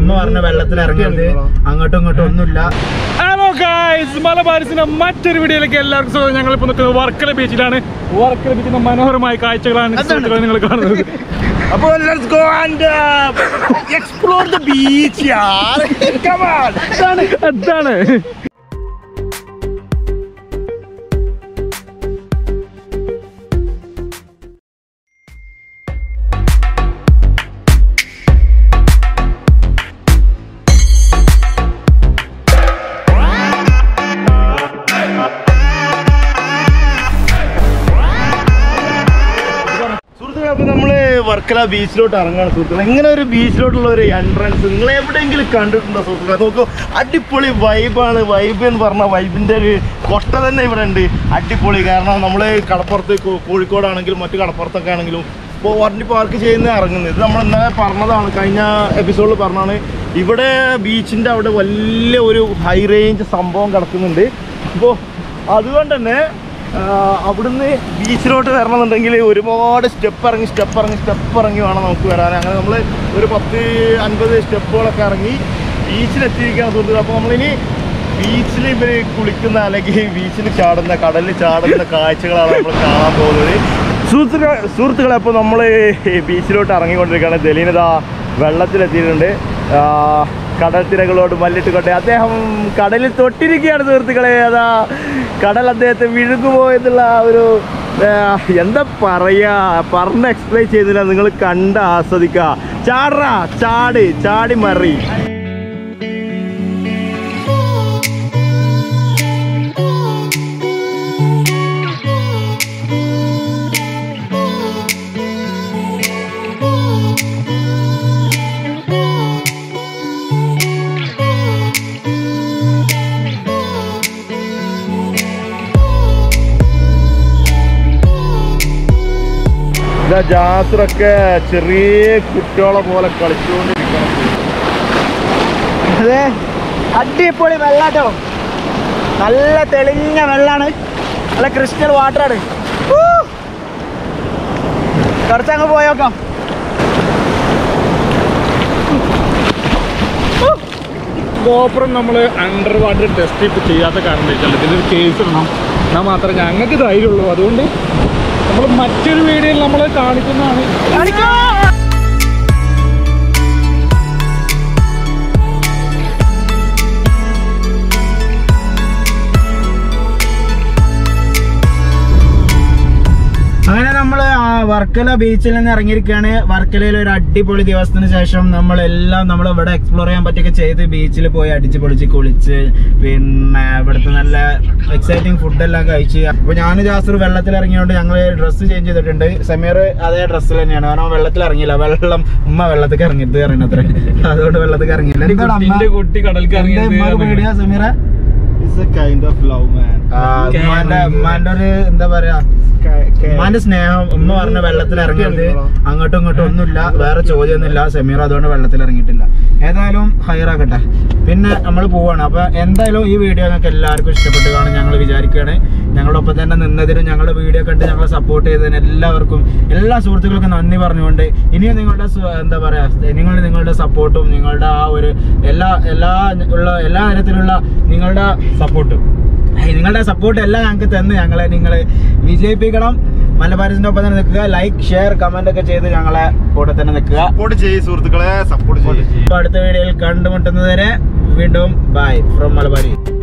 ഉമ്മ പറഞ്ഞ വെള്ളത്തിൽ ഇറങ്ങരുത് അങ്ങോട്ടും ഇങ്ങോട്ടും ഒന്നുമില്ല ഹലോ ഗായ്സ് മലബാരിസിന്റെ മറ്റൊരു വീഡിയോയിലേക്ക് എല്ലാവർക്കും സ്വാഗതം ഞങ്ങൾ ഇപ്പോൾ നിൽക്കുന്നത് വർക്കല ബീച്ചിലാണ് വർക്കല ബീച്ചിന്റെ മനോഹരമായ കാഴ്ചകളാണ് സുഹൃത്തുക്കളെ നിങ്ങൾ കാണുന്നത് അപ്പോൾ let's go and explore the beach യാർ കം ഓൺ അതാണ് സുഹൃത്തുക്കളെ അപ്പൊ നമ്മള് വർക്കല ബീച്ചിലോട്ട് ഇറങ്ങാണ് സുഹൃത്തുക്കളെ ഇങ്ങനെ ഒരു ബീച്ചിലോട്ടുള്ള ഒരു എൻട്രൻസ് നിങ്ങൾ എവിടെയെങ്കിലും കണ്ടിട്ടുണ്ടോ സുഹൃത്തുക്കളെ നോക്കൂ അടിപൊളി വൈബാണ് വൈബ് എന്ന് പറഞ്ഞ വൈബിന്റെ ഒരു കൊട്ട തന്നെ ഇവിടെ ഉണ്ട് അടിപൊളി കാരണം നമ്മൾ കടപ്പുറത്ത് കോ- കോഴിക്കോടാണെങ്കിലും മറ്റു കടപ്പുറത്തൊക്കെ ആണെങ്കിലും ഇപ്പോൾ വണ്ടി പാർക്ക് ചെയ്യുന്ന ഇറങ്ങുന്നത് ഇത് നമ്മൾ ഇന്നലെ പറഞ്ഞതാണ് കഴിഞ്ഞ എപ്പിസോഡിൽ പറഞ്ഞാണ് ഇവിടെ ബീച്ചിൻ്റെ അവിടെ വലിയ ഒരു ഹൈ റേഞ്ച് സംഭവം കിടക്കുന്നുണ്ട് അപ്പോൾ അതുകൊണ്ട് തന്നെ ആഹ് അവിടുന്ന് ബീച്ചിലോട്ട് വരണമെന്നുണ്ടെങ്കിൽ ഒരുപാട് സ്റ്റെപ്പ് ഇറങ്ങി സ്റ്റെപ്പ് ഇറങ്ങി സ്റ്റെപ്പ് ഇറങ്ങി വേണം നമുക്ക് വരാൻ അങ്ങനെ നമ്മൾ ഒരു പത്ത് അൻപത് സ്റ്റെപ്പുകളൊക്കെ ഇറങ്ങി ബീച്ചിലെത്തിയിരിക്കുകയാണ് സുഹൃത്തുക്കൾ അപ്പോൾ നമ്മളിനി ബീച്ചിൽ ഇവർ കുളിക്കുന്ന അല്ലെങ്കിൽ ബീച്ചിൽ ചാടുന്ന കടലിൽ ചാടുന്ന കാഴ്ചകളാണ് നമ്മൾ കാണാൻ പോകുന്നത് സുഹൃത്തുക്കളെ സുഹൃത്തുക്കളെ അപ്പോൾ നമ്മൾ ബീച്ചിലോട്ട് ഇറങ്ങിക്കൊണ്ടിരിക്കുകയാണ് ദലീനതാ വെള്ളത്തിലെത്തിയിട്ടുണ്ട് ആഹ് കടൽ തിരകളോട് മല്ലിട്ടുകൊണ്ടേ അദ്ദേഹം കടലിൽ തൊട്ടിരിക്കുകയാണ് സുഹൃത്തുക്കളെ അതാ കടൽ അദ്ദേഹത്തെ വിഴുങ്ങുമോ എന്നുള്ള ആ ഒരു ആ, എന്താ പറയാ പറഞ്ഞ് എക്സ്പ്ലെയിൻ ചെയ്യുന്നില്ല നിങ്ങൾ കണ്ട് ആസ്വദിക്കുക ചാടറാ ചാട് ചാടി മറി ഇതാ ജാസറൊക്കെ ചെറിയ കുട്ടികളെ പോലെ കളിച്ചുകൊണ്ടിരിക്കണം അതെ അടിപൊളി വെള്ളാട്ടോ നല്ല തെളിഞ്ഞ വെള്ളാണ് നല്ല ക്രിസ്റ്റൽ വാട്ടറാണ് കുറച്ചങ്ങ് പോയോക്കാം ഗോപുരം നമ്മൾ അണ്ടർ വാട്ടർ ടെസ്റ്റ് ഇപ്പം ചെയ്യാത്ത കാരണം വെച്ചാൽ ഇതിൻ്റെ ഒരു കേസ് ഇടണം എന്നാൽ മാത്രമേ ഞങ്ങൾക്ക് ധൈര്യമുള്ളൂ അതുകൊണ്ട് നമ്മൾ മറ്റൊരു വീഡിയോയിൽ നമ്മൾ കാണിക്കുന്നതാണ് അങ്ങനെ നമ്മൾ വർക്കല ബീച്ചിൽ നിന്ന് ഇറങ്ങിയിരിക്കുകയാണ് വർക്കലയിൽ ഒരു അടിപൊളി ദിവസത്തിന് ശേഷം നമ്മളെല്ലാം നമ്മൾ ഇവിടെ എക്സ്പ്ലോർ ചെയ്യാൻ പറ്റിയൊക്കെ ചെയ്ത് ബീച്ചിൽ പോയി അടിച്ച് പൊളിച്ച് കുളിച്ച് പിന്നെ ഇവിടുത്തെ നല്ല എക്സൈറ്റിംഗ് ഫുഡെല്ലാം കഴിച്ച് അപ്പോൾ ഞാൻ ജാസർ വെള്ളത്തിൽ ഇറങ്ങിയോണ്ട് ഞങ്ങൾ ഡ്രസ്സ് ചേഞ്ച് ചെയ്തിട്ടുണ്ട് സമീർ അതേ ഡ്രസ്സിൽ തന്നെയാണ് കാരണം വെള്ളത്തിൽ ഇറങ്ങിയില്ല വെള്ളം ഉമ്മ വെള്ളത്തിൽ ഇറങ്ങിയിട്ട് അറിയണത്ര അതുകൊണ്ട് വെള്ളത്തിൽ ഇറങ്ങിയില്ല കുട്ടീൻ്റെ കുട്ടി കടൽക്ക് ഇറങ്ങിയത് Sameera It's a kind of love, man. ഉമ്മാന്റെ ഉമ്മാന്റെ ഒരു എന്താ പറയാ ഉമ്മാന്റെ സ്നേഹം ഉമ്മ പറഞ്ഞ വെള്ളത്തിൽ ഇറങ്ങരുത് അങ്ങോട്ടും ഇങ്ങോട്ടും ഒന്നുമില്ല വേറെ ചോദ്യമൊന്നുമില്ല സമീർ അതുകൊണ്ട് വെള്ളത്തിൽ ഇറങ്ങിയിട്ടില്ല ഏതായാലും ഹയറാക്കട്ടെ പിന്നെ നമ്മൾ പോവാണ് അപ്പൊ എന്തായാലും ഈ വീഡിയോ ഞങ്ങൾക്ക് എല്ലാവർക്കും ഇഷ്ടപ്പെട്ടു കാണും ഞങ്ങൾ വിചാരിക്കുകയാണ് ഞങ്ങളുടെ ഒപ്പം തന്നെ നിന്നതിനും ഞങ്ങളുടെ വീഡിയോ കണ്ട് ഞങ്ങളെ സപ്പോർട്ട് ചെയ്തതിന് എല്ലാവർക്കും എല്ലാ സുഹൃത്തുക്കൾക്കും നന്ദി പറഞ്ഞുകൊണ്ട് ഇനിയും നിങ്ങളുടെ സു- എന്താ പറയാ നിങ്ങൾ നിങ്ങളുടെ സപ്പോർട്ടും നിങ്ങളുടെ ആ ഒരു എല്ലാ എല്ലാ ഉള്ള എല്ലാ തരത്തിലുള്ള നിങ്ങളുടെ സപ്പോർട്ട് ഹേയ്, നിങ്ങളുടെ സപ്പോർട്ട് എല്ലാം ഞങ്ങൾക്ക് തന്ന് ഞങ്ങളെ നിങ്ങൾ വിജയിപ്പിക്കണം മലബാരസിന്റെ ഒപ്പം തന്നെ നിൽക്കുക ലൈക്ക് ഷെയർ കമന്റ് ഒക്കെ ചെയ്ത് ഞങ്ങളെ കൂടെ തന്നെ നിൽക്കുക സപ്പോർട്ട് ചെയ്യ് സുഹൃത്തുക്കളെ സപ്പോർട്ട് ചെയ്യും അപ്പൊ അടുത്ത വീഡിയോയിൽ കണ്ടുമുട്ടുന്നത് വരെ വീണ്ടും ബൈ ഫ്രം മലബാരി